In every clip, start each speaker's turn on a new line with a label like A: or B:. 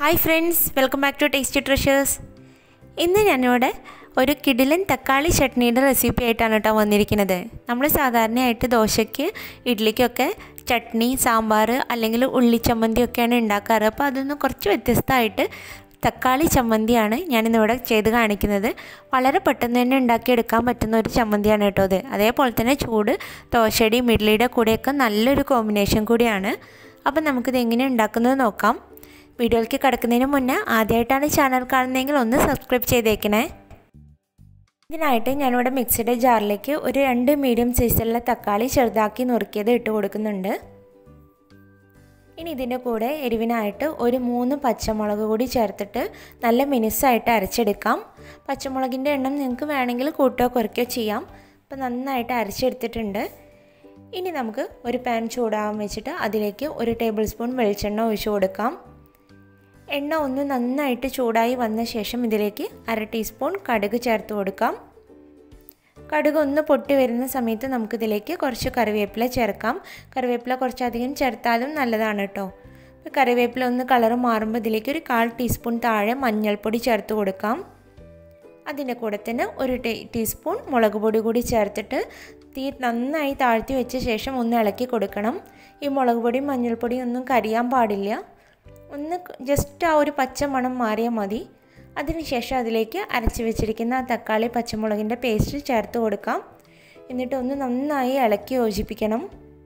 A: hi friends welcome back to tasty treasures ഇന്ന് ഞാനിവിടെ ഒരു കിടിലൻ തക്കാളി ചട്നിയുടെ റെസിപ്പി ആയിട്ടാണ് കേട്ടോ വന്നിരിക്കുന്നത് നമ്മൾ സാധാരണയായിട്ട് ദോശയ്ക്ക് ഇഡ്ഡലിക്കൊക്കെ ചട്നി സാമ്പാർ അല്ലെങ്കിൽ ഉള്ളിച്ചമ്മന്തി ഒക്കെയാണ് ഉണ്ടാക്കാറ് അപ്പോൾ അതൊന്ന് കുറച്ച് വ്യത്യസ്തമായിട്ട് തക്കാളി ചമ്മന്തിയാണ് ഞാനിന്നിവിടെ ചെയ്ത് കാണിക്കുന്നത് വളരെ പെട്ടെന്ന് തന്നെ ഉണ്ടാക്കിയെടുക്കാൻ പറ്റുന്ന ഒരു ചമ്മന്തിയാണ് കേട്ടോ അത് അതേപോലെ തന്നെ ചൂട് ദോശയുടെയും ഇഡ്ഡലിയുടെ കൂടെയൊക്കെ നല്ലൊരു കോമ്പിനേഷൻ കൂടിയാണ് അപ്പം നമുക്കിത് എങ്ങനെ ഉണ്ടാക്കുന്നത് നോക്കാം വീഡിയോയിലേക്ക് കിടക്കുന്നതിന് മുന്നേ ആദ്യമായിട്ടാണ് ചാനൽ കാണുന്നതെങ്കിൽ ഒന്ന് സബ്സ്ക്രൈബ് ചെയ്തേക്കണേ ഇതിനായിട്ട് ഞാനിവിടെ മിക്സിയുടെ ജാറിലേക്ക് ഒരു രണ്ട് മീഡിയം സൈസിലുള്ള തക്കാളി ചെറുതാക്കി നുറുക്കിയത് ഇട്ട് കൊടുക്കുന്നുണ്ട് ഇനി ഇതിൻ്റെ കൂടെ എരിവിനായിട്ട് ഒരു മൂന്ന് പച്ചമുളക് കൂടി ചേർത്തിട്ട് നല്ല മിനുസായിട്ട് അരച്ചെടുക്കാം പച്ചമുളകിൻ്റെ എണ്ണം നിങ്ങൾക്ക് വേണമെങ്കിൽ കൂട്ടോ കുറയ്ക്കോ ചെയ്യാം അപ്പോൾ നന്നായിട്ട് അരച്ചെടുത്തിട്ടുണ്ട് ഇനി നമുക്ക് ഒരു പാൻ ചൂടാകാൻ വെച്ചിട്ട് അതിലേക്ക് ഒരു ടേബിൾ സ്പൂൺ വെളിച്ചെണ്ണ ഒഴിച്ചു കൊടുക്കാം എണ്ണ ഒന്ന് നന്നായിട്ട് ചൂടായി വന്ന ശേഷം ഇതിലേക്ക് അര ടീസ്പൂൺ കടുക് ചേർത്ത് കൊടുക്കാം കടുക് ഒന്ന് പൊട്ടി വരുന്ന സമയത്ത് നമുക്കിതിലേക്ക് കുറച്ച് കറിവേപ്പില ചേർക്കാം കറിവേപ്പില കുറച്ചധികം ചേർത്താലും നല്ലതാണ് കേട്ടോ കറിവേപ്പില ഒന്ന് കളർ മാറുമ്പോൾ ഇതിലേക്ക് ഒരു കാൽ ടീസ്പൂൺ താഴെ മഞ്ഞൾപ്പൊടി ചേർത്ത് കൊടുക്കാം അതിൻ്റെ കൂടെ തന്നെ ഒരു ടീ ടീസ്പൂൺ മുളക് പൊടി കൂടി ചേർത്തിട്ട് തീ നന്നായി താഴ്ത്തി വെച്ച ശേഷം ഒന്ന് ഇളക്കി കൊടുക്കണം ഈ മുളക് പൊടിയും മഞ്ഞൾപ്പൊടിയും ഒന്നും കരിയാൻ പാടില്ല ഒന്ന് ജസ്റ്റ് ആ ഒരു പച്ച മണം മാറിയാൽ മതി അതിനുശേഷം അതിലേക്ക് അരച്ച് വെച്ചിരിക്കുന്ന ആ തക്കാളി പച്ചമുളകിൻ്റെ പേസ്റ്റ് ചേർത്ത് കൊടുക്കാം എന്നിട്ട് ഒന്ന് നന്നായി ഇളക്കി യോജിപ്പിക്കണം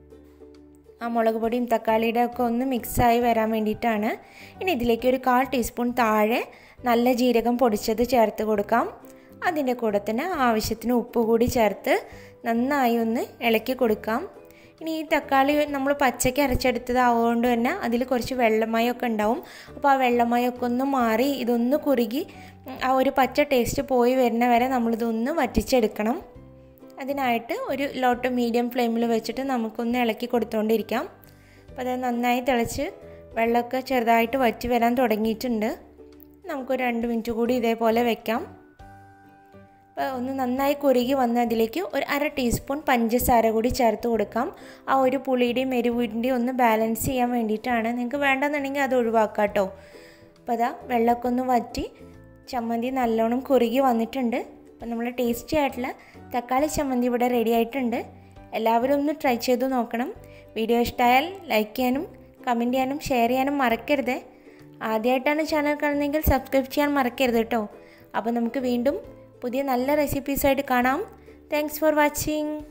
A: ആ മുളക് പൊടിയും തക്കാളിയുടെ ഒക്കെ ഒന്ന് മിക്സായി വരാൻ വേണ്ടിയിട്ടാണ് ഇനി ഇതിലേക്ക് ഒരു കാൽ ടീസ്പൂൺ താഴെ നല്ല ജീരകം പൊടിച്ചത് ചേർത്ത് കൊടുക്കാം അതിൻ്റെ കൂടെ തന്നെ ആവശ്യത്തിന് ഉപ്പ് കൂടി ചേർത്ത് നന്നായി ഒന്ന് ഇളക്കി കൊടുക്കാം ഇനി ഈ തക്കാളി നമ്മൾ പച്ചയ്ക്ക് അരച്ചെടുത്തതാവുകൊണ്ട് തന്നെ അതിൽ കുറച്ച് വെള്ളമയമൊക്കെ ഉണ്ടാവും അപ്പോൾ ആ വെള്ളമയമൊക്കെ ഒന്ന് മാറി ഇതൊന്ന് കുറുകി ആ ഒരു പച്ച ടേസ്റ്റ് പോയി വരുന്ന വരെ നമ്മളിതൊന്ന് വറ്റിച്ചെടുക്കണം അതിനായിട്ട് ഒരു ലോ ടു മീഡിയം ഫ്ലെയിമിൽ വെച്ചിട്ട് നമുക്കൊന്ന് ഇളക്കി കൊടുത്തുകൊണ്ടിരിക്കാം അപ്പോൾ അത് നന്നായി തിളച്ച് വെള്ളമൊക്കെ ചെറുതായിട്ട് വറ്റി വരാൻ തുടങ്ങിയിട്ടുണ്ട് നമുക്കൊരു രണ്ട് മിനിറ്റ് കൂടി ഇതേപോലെ വെക്കാം അപ്പോൾ ഒന്ന് നന്നായി കുറുകി വന്ന് അതിലേക്ക് ഒരു അര ടീസ്പൂൺ പഞ്ചസാര കൂടി ചേർത്ത് കൊടുക്കാം ആ ഒരു പുളിയുടെയും എരിവിൻ്റെയും ഒന്ന് ബാലൻസ് ചെയ്യാൻ വേണ്ടിയിട്ടാണ് നിങ്ങൾക്ക് വേണ്ടെന്നുണ്ടെങ്കിൽ അത് ഒഴിവാക്കാം കേട്ടോ അപ്പോൾ അതാ വെള്ളമൊക്കെ ഒന്ന് വറ്റി ചമ്മന്തി നല്ലോണം കുറുകി വന്നിട്ടുണ്ട് അപ്പോൾ നമ്മൾ ടേസ്റ്റി ആയിട്ടുള്ള തക്കാളി ചമ്മന്തി ഇവിടെ റെഡി ആയിട്ടുണ്ട് എല്ലാവരും ഒന്ന് ട്രൈ ചെയ്ത് നോക്കണം വീഡിയോ ഇഷ്ടമായാൽ ലൈക്ക് ചെയ്യാനും കമൻറ്റ് ചെയ്യാനും ഷെയർ ചെയ്യാനും മറക്കരുത് ആദ്യമായിട്ടാണ് ചാനൽ കാണുന്നതെങ്കിൽ സബ്സ്ക്രൈബ് ചെയ്യാൻ മറക്കരുത് കേട്ടോ അപ്പോൾ നമുക്ക് വീണ്ടും പുതിയ നല്ല റെസിപ്പീസായിട്ട് കാണാം താങ്ക്സ് ഫോർ വാച്ചിങ്